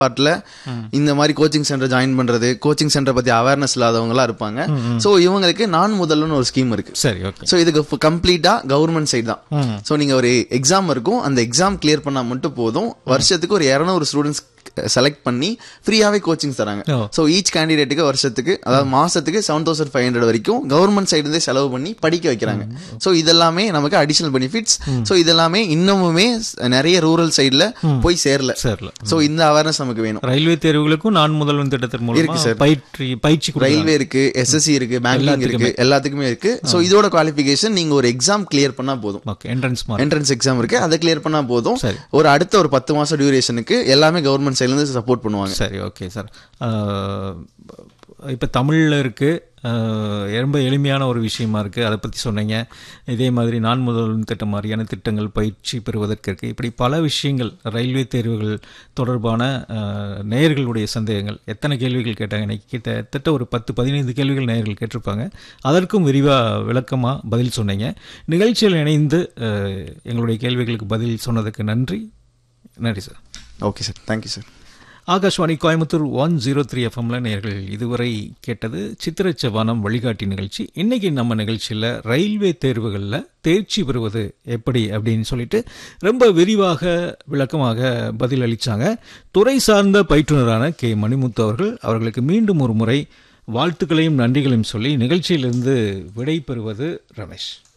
பார்ட்ல இந்த மாதிரி கோச்சிங் சென்டர் ஜாயின் பண்றது கோச்சிங் சென்டர் பத்தி அவேர்னஸ் இல்லாதவங்களா இருப்பாங்க சோ இவங்களுக்கு நான் முதல்னு ஒரு ஸ்கீம் இருக்கு சரி ஓகே சோ இதுக்கு கம்ப்ளீட்டா கவர்மெண்ட் சைடு தான் சோ நீங்க ஒரு எக்ஸாம் இருக்கும் அந்த எக்ஸாம் கிளியர் பண்ணா மட்டும் போதும் வருஷத்துக்கு ஒரு 200 ஸ்டூடெண்ட்ஸ் செலக்ட் பண்ணி ஃப்ரீயாவே கோச்சிங் தராங்க ஓ. சோ ஈச் கேண்டிடேட்டுக்கு வருஷத்துக்கு அதாவது மாசத்துக்கு செவன் தௌசண்ட் ஃபைவ் ஹண்ட்ரட் வரைக்கும் கவர்மெண்ட் சைடு இருந்தே செலவு பண்ணி படிக்க வைக்கிறாங்க சோ இதெல்லாமே நமக்கு அடிஷனல் பெனிஃபிட்ஸ் சோ இதெல்லாமே இன்னமுமே நிறைய ரூரல் சைடுல போய் சேரல சரில சோ இந்த அவேர்னஸ் நமக்கு வேணும் ரயில்வே தேர்வுகளுக்கும் நான் முதல்வன் திட்டத்தின் மூலமா பயிற்சி பயிற்சி கொடுக்குறாங்க. ரயில்வே இருக்கு எஸ்எஸ்சி இருக்கு பேங்கிங் இருக்கு எல்லாத்துக்குமே இருக்கு சோ இதோட குவாலிஃபிகேஷன் நீங்க ஒரு எக்ஸாம் கிளியர் பண்ணா போதும் ஓகே என்ட்ரன்ஸ் மாதிரி என்ட்ரன்ஸ் எக்ஸாம் இருக்கு அதை கிளியர் பண்ணா போதும் சரி. ஒரு அடுத்த ஒரு பத்து மாசம் டியூரேஷனுக்கு எல்லாமே கவர்மெண்ட் சைடுல இருந்து சப்போர்ட் பண்ணுவாங்க சரி ஓகே சார் இப்போ தமிழில் இருக்குது ரொம்ப எளிமையான ஒரு விஷயமா இருக்குது அதை பற்றி சொன்னீங்க இதே மாதிரி நான் முதல்வன் திட்டம் மாதிரியான திட்டங்கள் பயிற்சி பெறுவதற்கு இருக்குது இப்படி பல விஷயங்கள் ரயில்வே தேர்வுகள் தொடர்பான அஹ், நேயர்களுடைய சந்தேகங்கள் எத்தனை கேள்விகள் கேட்டாங்க இன்னைக்கு கிட்டத்தட்ட ஒரு பத்து பதினைந்து கேள்விகள் நேயர்கள் கேட்டிருப்பாங்க அதற்கும் விரிவாக விளக்கமாக பதில் சொன்னீங்க நிகழ்ச்சியில் இணைந்து அஹ், எங்களுடைய கேள்விகளுக்கு பதில் சொன்னதுக்கு நன்றி நன்றி sir okay sir thank you sir Akashvani Coimbatore one zero three எஃப்எம்ல நேர்கள் இதுவரை கேட்டது சித்திரச்சவானம் வழிகாட்டி நிகழ்ச்சி இன்னைக்கு நம்ம நிகழ்ச்சியில் ரயில்வே தேர்வுகளில் தேர்ச்சி பெறுவது எப்படி அப்படின்னு சொல்லிட்டு ரொம்ப விரிவாக விளக்கமாக பதில் அளித்தாங்க துறை சார்ந்த பயிற்றுனரான கே மணிமுத்து அவர்கள் அவர்களுக்கு மீண்டும் ஒரு முறை வாழ்த்துக்களையும் நன்றிகளையும் சொல்லி நிகழ்ச்சியிலிருந்து விடை பெறுவது ரமேஷ்